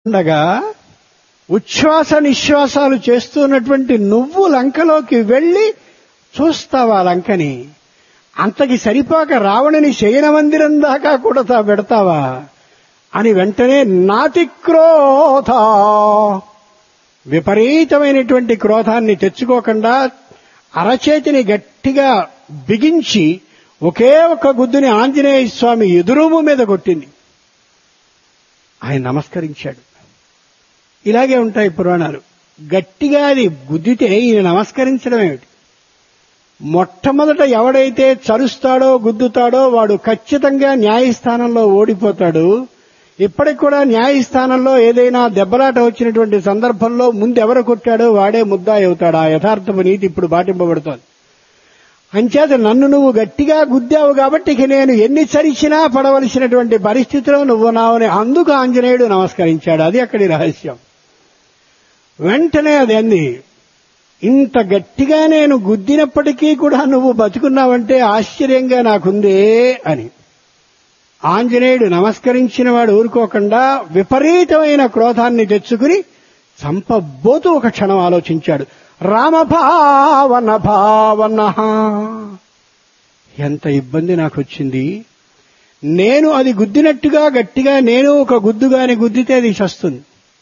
ఉండగా ఉచ్ఛ్వాస నిశ్వాసాలు చేస్తున్నటువంటి నువ్వు లంకలోకి వెళ్లి చూస్తావా లంకని అంతకి సరిపోక రావణుని శయన మందిరం దాకా కూడా తా- పెడతావా అని వెంటనే నాతి క్రోధ విపరీతమైనటువంటి క్రోధాన్ని తెచ్చుకోకుండా అరచేతిని గట్టిగా బిగించి ఒకే ఒక గుద్దుని ఆంజనేయ స్వామి ఎదురుము మీద కొట్టింది ఆయన నమస్కరించాడు ఇలాగే ఉంటాయి పురాణాలు గట్టిగా అది గుద్దితే ఈయన నమస్కరించడం ఏమిటి మొట్టమొదట ఎవడైతే చరుస్తాడో గుద్దుతాడో వాడు ఖచ్చితంగా న్యాయస్థానంలో ఓడిపోతాడు ఇప్పటికి కూడా న్యాయస్థానంలో ఏదైనా దెబ్బలాట వచ్చినటువంటి సందర్భంలో ముందు ఎవరు కొట్టాడో వాడే ముద్దాయి అవుతాడు ఆ యథార్థపు నీతి ఇప్పుడు పాటింపబడుతోంది అంచేత నన్ను నువ్వు గట్టిగా గుద్దావు కాబట్టి ఇక నేను ఎన్ని చరిచినా పడవలసినటువంటి పరిస్థితిలో నువ్వు నావని అందుకు ఆంజనేయుడు నమస్కరించాడు అది అక్కడి రహస్యం వెంటనే అది అంది ఇంత గట్టిగా నేను గుద్దినప్పటికీ కూడా నువ్వు బతుకున్నావంటే ఆశ్చర్యంగా నాకుందే అని ఆంజనేయుడు నమస్కరించిన వాడు ఊరుకోకుండా విపరీతమైన క్రోధాన్ని తెచ్చుకుని చంపబోతూ ఒక క్షణం ఆలోచించాడు రామభావన భావన ఎంత ఇబ్బంది నాకు వచ్చింది నేను అది గుద్దినట్టుగా గట్టిగా నేను ఒక గుద్దుగాని గుద్దితే అది చస్తుంది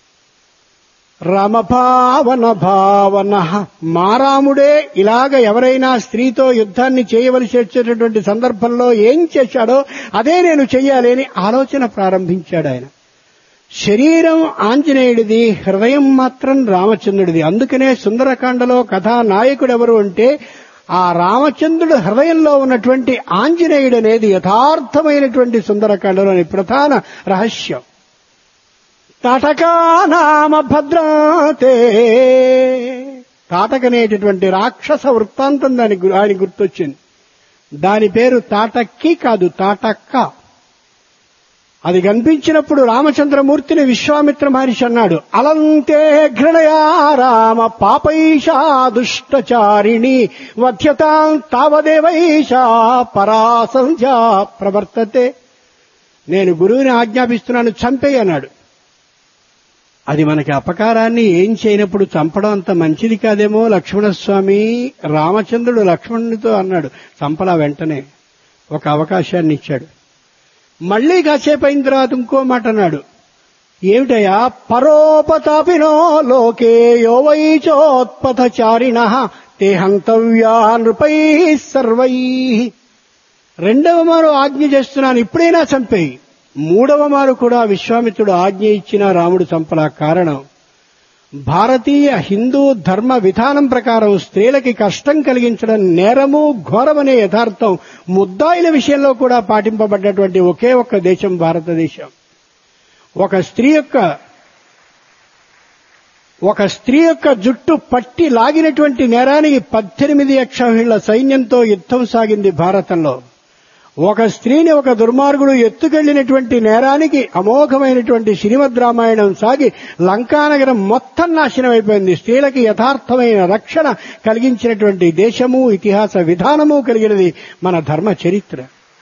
రమభావన భావన మారాముడే ఇలాగ ఎవరైనా స్త్రీతో యుద్ధాన్ని చేయవలసి వచ్చేటటువంటి సందర్భంలో ఏం చేశాడో అదే నేను చెయ్యాలి అని ఆలోచన ప్రారంభించాడు ఆయన శరీరం ఆంజనేయుడిది హృదయం మాత్రం రామచంద్రుడిది అందుకనే సుందరకాండలో కథానాయకుడు ఎవరు అంటే ఆ రామచంద్రుడు హృదయంలో ఉన్నటువంటి ఆంజనేయుడు అనేది యథార్థమైనటువంటి సుందరకాండలోని ప్రధాన రహస్యం తాటకా నామ భద్రాతే తాటకనేటటువంటి రాక్షస వృత్తాంతం దాని గు- ఆయన గుర్తొచ్చింది దాని పేరు తాటక్కి కాదు తాటక్క అది కనిపించినప్పుడు రామచంద్రమూర్తిని విశ్వామిత్ర మహర్షి అన్నాడు అలంతే ఘృణయా రామ పాపైషా దుష్టచారిణి వధ్యతాం తావదేవైషా పరాసంధ్యా ప్రవర్తతే నేను గురువుని ఆజ్ఞాపిస్తున్నాను చంపేయి అన్నాడు అది మనకి అపకారాన్ని ఏం చేయనప్పుడు చంపడం అంత మంచిది కాదేమో లక్ష్మణస్వామి రామచంద్రుడు లక్ష్మణునితో అన్నాడు చంపలా వెంటనే ఒక అవకాశాన్ని ఇచ్చాడు మళ్ళీ కాసేపు అయిన తర్వాత ఇంకో మాట అన్నాడు ఏమిటయ్యా పరోపతాపినో లోకే యో వైచోత్పథచారిణ తే హంతవ్యా నృపై సర్వై రెండవ మారు ఆజ్ఞ చేస్తున్నాను ఇప్పుడైనా చంపేయి మూడవ మారు కూడా విశ్వామిత్రుడు ఆజ్ఞ ఇచ్చిన రాముడు చంపలా కారణం భారతీయ హిందూ ధర్మ విధానం ప్రకారం స్త్రీలకి కష్టం కలిగించడం నేరము ఘోరమనే యథార్థం ముద్దాయిల విషయంలో కూడా పాటింపబడ్డటువంటి ఒకే ఒక్క దేశం భారతదేశం ఒక స్త్రీ యొక్క ఒక స్త్రీ యొక్క జుట్టు పట్టి లాగినటువంటి నేరానికి పద్దెనిమిది అక్షౌహిళ్ల సైన్యంతో యుద్ధం సాగింది భారతంలో ఒక స్త్రీని ఒక దుర్మార్గుడు ఎత్తుకెళ్లినటువంటి నేరానికి అమోఘమైనటువంటి శ్రీమద్ రామాయణం సాగి లంకానగరం మొత్తం నాశనం అయిపోయింది స్త్రీలకి యథార్థమైన రక్షణ కలిగించినటువంటి దేశము ఇతిహాస విధానము కలిగినది మన ధర్మ చరిత్ర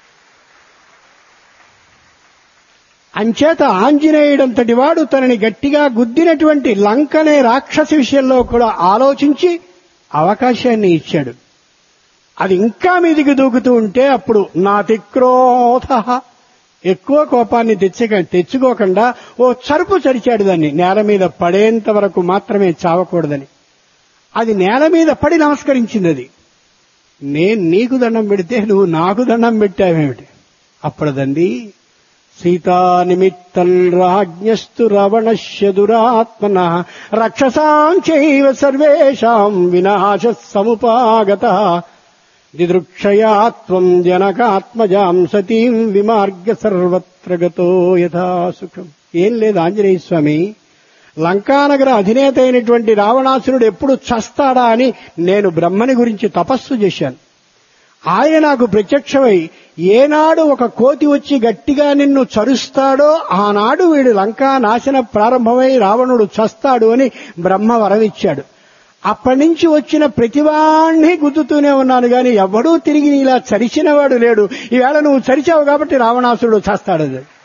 అంచేత ఆంజనేయుడంతటి వాడు తనని గట్టిగా గుద్దినటువంటి లంకనే రాక్షసి విషయంలో కూడా ఆలోచించి అవకాశాన్ని ఇచ్చాడు అది ఇంకా మీదికి దూకుతూ ఉంటే అప్పుడు నాతి క్రోధ ఎక్కువ కోపాన్ని తెచ్చక తెచ్చుకోకుండా ఓ చరుపు చరిచాడు దాన్ని నేల మీద పడేంత వరకు మాత్రమే చావకూడదని అది నేల మీద పడి నమస్కరించింది అది నేను నీకు దండం పెడితే నువ్వు నాకు దండం పెట్టావేమిటి అప్పుడదండి సీతా నిమిత్తం రాజ్ఞస్తు రవణస్య దురాత్మన రక్షసాం చైవ సర్వేషాం వినాశ సముపాగత దిదృక్షయా త్వం జనకాత్మజాం సతీం విమార్గ సర్వత్ర గతో యథా సుఖం ఏం లేదు ఆంజనేయ స్వామి లంకానగర అధినేత అయినటువంటి రావణాసురుడు ఎప్పుడు చస్తాడా అని నేను బ్రహ్మని గురించి తపస్సు చేశాను ఆయన నాకు ప్రత్యక్షమై ఏనాడు ఒక కోతి వచ్చి గట్టిగా నిన్ను చరుస్తాడో ఆనాడు వీడు లంకా నాశన ప్రారంభమై రావణుడు చస్తాడు అని బ్రహ్మ వరమిచ్చాడు అప్పటి నుంచి వచ్చిన ప్రతివాణ్ణి గుద్దుతూనే ఉన్నాను గాని ఎవడూ తిరిగి ఇలా చరిచినవాడు లేడు ఈవేళ నువ్వు చరిచావు కాబట్టి రావణాసురుడు చస్తాడు